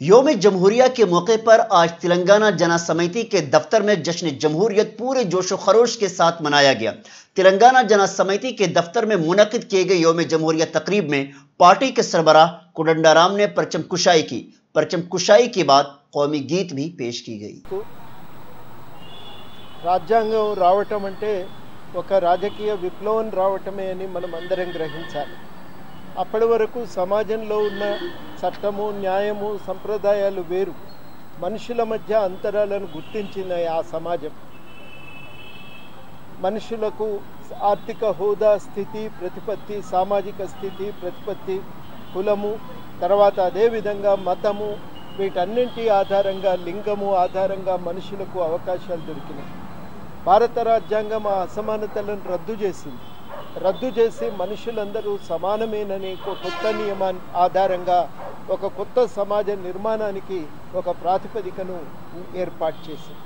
योम जमहूरिया के मौके पर आज तेलंगाना जना समिति के दफ्तर में जश्न जमहूरियत पूरे जोशो खरोश के साथ मनाया गया तेलंगाना जना समिति के दफ्तर में मुनद किए गए योम जमहूरिया तकरीब में पार्टी के सरबराह कोडंडाराम ने परचम कुशाई की परचम कुशाई के बाद कौमी गीत भी पेश की गई రాజ్యాంగం రావటం అంటే ఒక రాజకీయ విప్లవం రావటమే అని మనం అందరం గ్రహించాలి అప్పటి వరకు సమాజంలో ఉన్న చట్టము న్యాయము సంప్రదాయాలు వేరు మనుషుల మధ్య అంతరాలను గుర్తించిన ఆ సమాజం మనుషులకు ఆర్థిక హోదా స్థితి ప్రతిపత్తి సామాజిక స్థితి ప్రతిపత్తి కులము తర్వాత అదేవిధంగా మతము వీటన్నింటి ఆధారంగా లింగము ఆధారంగా మనుషులకు అవకాశాలు దొరికినాయి భారత రాజ్యాంగం ఆ అసమానతలను రద్దు చేసింది రద్దు చేసి మనుషులందరూ సమానమేనని ఒక కొత్త నియమాన్ని ఆధారంగా ఒక కొత్త సమాజ నిర్మాణానికి ఒక ప్రాతిపదికను ఏర్పాటు చేసింది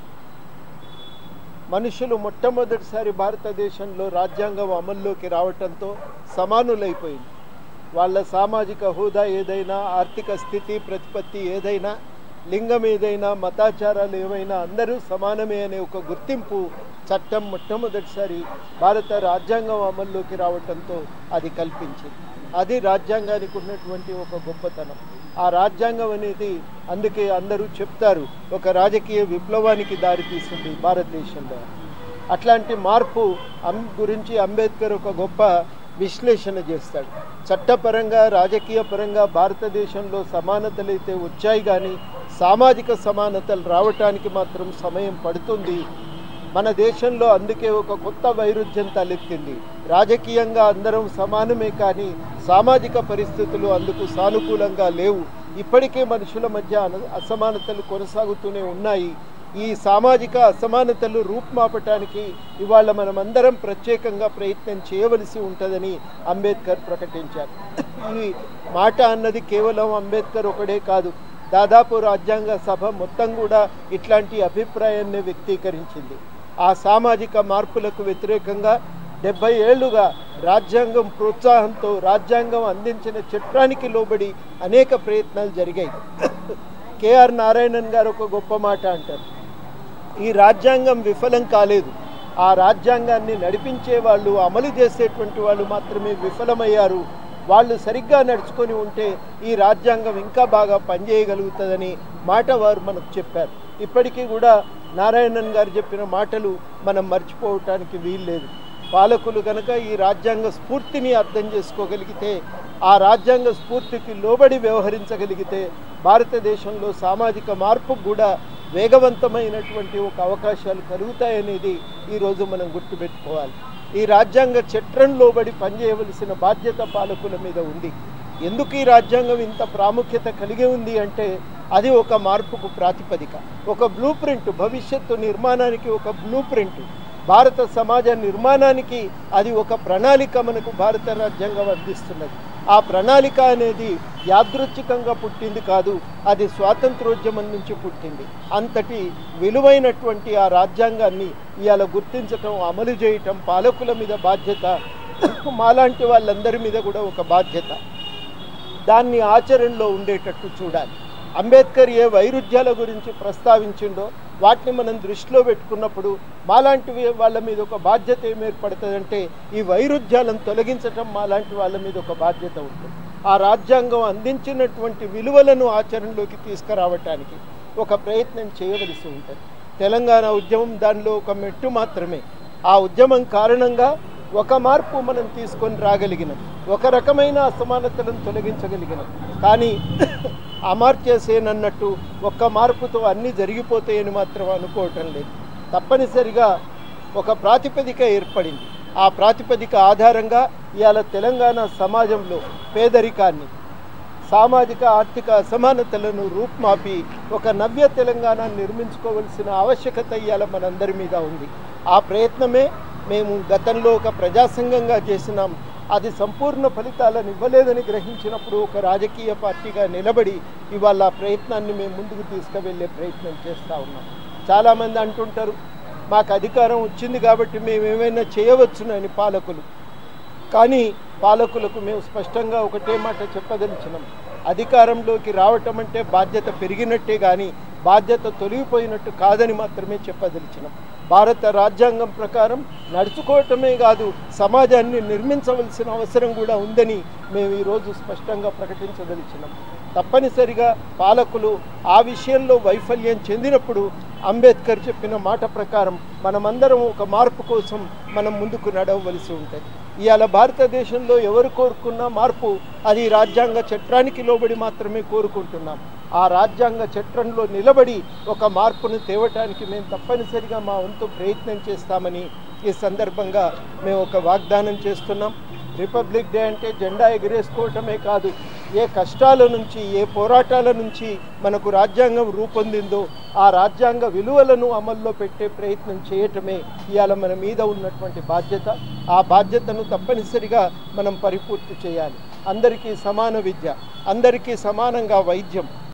మనుషులు మొట్టమొదటిసారి భారతదేశంలో రాజ్యాంగం అమల్లోకి రావటంతో సమానులైపోయింది వాళ్ళ సామాజిక హోదా ఏదైనా ఆర్థిక స్థితి ప్రతిపత్తి ఏదైనా లింగం ఏదైనా మతాచారాలు ఏవైనా అందరూ సమానమే అనే ఒక గుర్తింపు చట్టం మొట్టమొదటిసారి భారత రాజ్యాంగం అమల్లోకి రావటంతో అది కల్పించింది అది రాజ్యాంగానికి ఉన్నటువంటి ఒక గొప్పతనం ఆ రాజ్యాంగం అనేది అందుకే అందరూ చెప్తారు ఒక రాజకీయ విప్లవానికి దారితీస్తుంది భారతదేశంలో అట్లాంటి మార్పు అం గురించి అంబేద్కర్ ఒక గొప్ప విశ్లేషణ చేస్తాడు చట్టపరంగా రాజకీయ పరంగా భారతదేశంలో సమానతలు అయితే వచ్చాయి కానీ సామాజిక సమానతలు రావటానికి మాత్రం సమయం పడుతుంది మన దేశంలో అందుకే ఒక కొత్త వైరుధ్యం తలెత్తింది రాజకీయంగా అందరం సమానమే కానీ సామాజిక పరిస్థితులు అందుకు సానుకూలంగా లేవు ఇప్పటికే మనుషుల మధ్య అన- అసమానతలు కొనసాగుతూనే ఉన్నాయి ఈ సామాజిక అసమానతలు రూపుమాపటానికి ఇవాళ మనమందరం ప్రత్యేకంగా ప్రయత్నం చేయవలసి ఉంటుందని అంబేద్కర్ ప్రకటించారు ఈ మాట అన్నది కేవలం అంబేద్కర్ ఒకడే కాదు దాదాపు రాజ్యాంగ సభ మొత్తం కూడా ఇట్లాంటి అభిప్రాయాన్ని వ్యక్తీకరించింది ఆ సామాజిక మార్పులకు వ్యతిరేకంగా డెబ్బై ఏళ్లుగా రాజ్యాంగం ప్రోత్సాహంతో రాజ్యాంగం అందించిన చట్టానికి లోబడి అనేక ప్రయత్నాలు జరిగాయి కేఆర్ నారాయణన్ గారు ఒక గొప్ప మాట అంటారు ఈ రాజ్యాంగం విఫలం కాలేదు ఆ రాజ్యాంగాన్ని నడిపించే వాళ్ళు అమలు చేసేటువంటి వాళ్ళు మాత్రమే విఫలమయ్యారు వాళ్ళు సరిగ్గా నడుచుకొని ఉంటే ఈ రాజ్యాంగం ఇంకా బాగా పనిచేయగలుగుతుందని మాట వారు మనకు చెప్పారు ఇప్పటికీ కూడా నారాయణన్ గారు చెప్పిన మాటలు మనం మర్చిపోవటానికి వీల్లేదు పాలకులు కనుక ఈ రాజ్యాంగ స్ఫూర్తిని అర్థం చేసుకోగలిగితే ఆ రాజ్యాంగ స్ఫూర్తికి లోబడి వ్యవహరించగలిగితే భారతదేశంలో సామాజిక మార్పుకు కూడా వేగవంతమైనటువంటి ఒక అవకాశాలు కలుగుతాయనేది ఈరోజు మనం గుర్తుపెట్టుకోవాలి ఈ రాజ్యాంగ చట్రం లోబడి పనిచేయవలసిన బాధ్యత పాలకుల మీద ఉంది ఎందుకు ఈ రాజ్యాంగం ఇంత ప్రాముఖ్యత కలిగి ఉంది అంటే అది ఒక మార్పుకు ప్రాతిపదిక ఒక బ్లూ ప్రింట్ భవిష్యత్తు నిర్మాణానికి ఒక బ్లూ ప్రింట్ భారత సమాజ నిర్మాణానికి అది ఒక ప్రణాళిక మనకు భారత రాజ్యాంగం అందిస్తున్నది ఆ ప్రణాళిక అనేది యాదృచ్ఛికంగా పుట్టింది కాదు అది స్వాతంత్రోద్యమం నుంచి పుట్టింది అంతటి విలువైనటువంటి ఆ రాజ్యాంగాన్ని ఇవాళ గుర్తించటం అమలు చేయటం పాలకుల మీద బాధ్యత మాలాంటి వాళ్ళందరి మీద కూడా ఒక బాధ్యత దాన్ని ఆచరణలో ఉండేటట్టు చూడాలి అంబేద్కర్ ఏ వైరుధ్యాల గురించి ప్రస్తావించిండో వాటిని మనం దృష్టిలో పెట్టుకున్నప్పుడు మాలాంటి వాళ్ళ మీద ఒక బాధ్యత ఏం ఏర్పడుతుందంటే ఈ వైరుధ్యాలను తొలగించటం మాలాంటి వాళ్ళ మీద ఒక బాధ్యత ఉంటుంది ఆ రాజ్యాంగం అందించినటువంటి విలువలను ఆచరణలోకి తీసుకురావటానికి ఒక ప్రయత్నం చేయవలసి ఉంటుంది తెలంగాణ ఉద్యమం దానిలో ఒక మెట్టు మాత్రమే ఆ ఉద్యమం కారణంగా ఒక మార్పు మనం తీసుకొని రాగలిగినాం ఒక రకమైన అసమానతలను తొలగించగలిగినాం కానీ అమార్త్య సేన్ అన్నట్టు ఒక్క మార్పుతో అన్నీ జరిగిపోతాయని మాత్రం అనుకోవటం లేదు తప్పనిసరిగా ఒక ప్రాతిపదిక ఏర్పడింది ఆ ప్రాతిపదిక ఆధారంగా ఇవాళ తెలంగాణ సమాజంలో పేదరికాన్ని సామాజిక ఆర్థిక అసమానతలను రూపుమాపి ఒక నవ్య తెలంగాణ నిర్మించుకోవలసిన ఆవశ్యకత ఇవాళ మనందరి మీద ఉంది ఆ ప్రయత్నమే మేము గతంలో ఒక ప్రజాసంఘంగా చేసినాం అది సంపూర్ణ ఫలితాలను ఇవ్వలేదని గ్రహించినప్పుడు ఒక రాజకీయ పార్టీగా నిలబడి ఇవాళ ఆ ప్రయత్నాన్ని మేము ముందుకు తీసుకువెళ్ళే ప్రయత్నం చేస్తూ ఉన్నాం చాలామంది అంటుంటారు మాకు అధికారం వచ్చింది కాబట్టి మేము ఏమైనా చేయవచ్చునని పాలకులు కానీ పాలకులకు మేము స్పష్టంగా ఒకటే మాట చెప్పదలిచినాం అధికారంలోకి రావటం అంటే బాధ్యత పెరిగినట్టే కానీ బాధ్యత తొలగిపోయినట్టు కాదని మాత్రమే చెప్పదలిచినాం భారత రాజ్యాంగం ప్రకారం నడుచుకోవటమే కాదు సమాజాన్ని నిర్మించవలసిన అవసరం కూడా ఉందని మేము ఈరోజు స్పష్టంగా ప్రకటించదలిచినాం తప్పనిసరిగా పాలకులు ఆ విషయంలో వైఫల్యం చెందినప్పుడు అంబేద్కర్ చెప్పిన మాట ప్రకారం మనమందరం ఒక మార్పు కోసం మనం ముందుకు నడవవలసి ఉంటుంది ఇవాళ భారతదేశంలో ఎవరు కోరుకున్న మార్పు అది రాజ్యాంగ చట్టానికి లోబడి మాత్రమే కోరుకుంటున్నాం ఆ రాజ్యాంగ చట్టంలో నిలబడి ఒక మార్పును తేవటానికి మేము తప్పనిసరిగా మా వంతు ప్రయత్నం చేస్తామని ఈ సందర్భంగా మేము ఒక వాగ్దానం చేస్తున్నాం రిపబ్లిక్ డే అంటే జెండా ఎగరేసుకోవటమే కాదు ఏ కష్టాల నుంచి ఏ పోరాటాల నుంచి మనకు రాజ్యాంగం రూపొందిందో ఆ రాజ్యాంగ విలువలను అమల్లో పెట్టే ప్రయత్నం చేయటమే ఇవాళ మన మీద ఉన్నటువంటి బాధ్యత ఆ బాధ్యతను తప్పనిసరిగా మనం పరిపూర్తి చేయాలి అందరికీ సమాన విద్య అందరికీ సమానంగా వైద్యం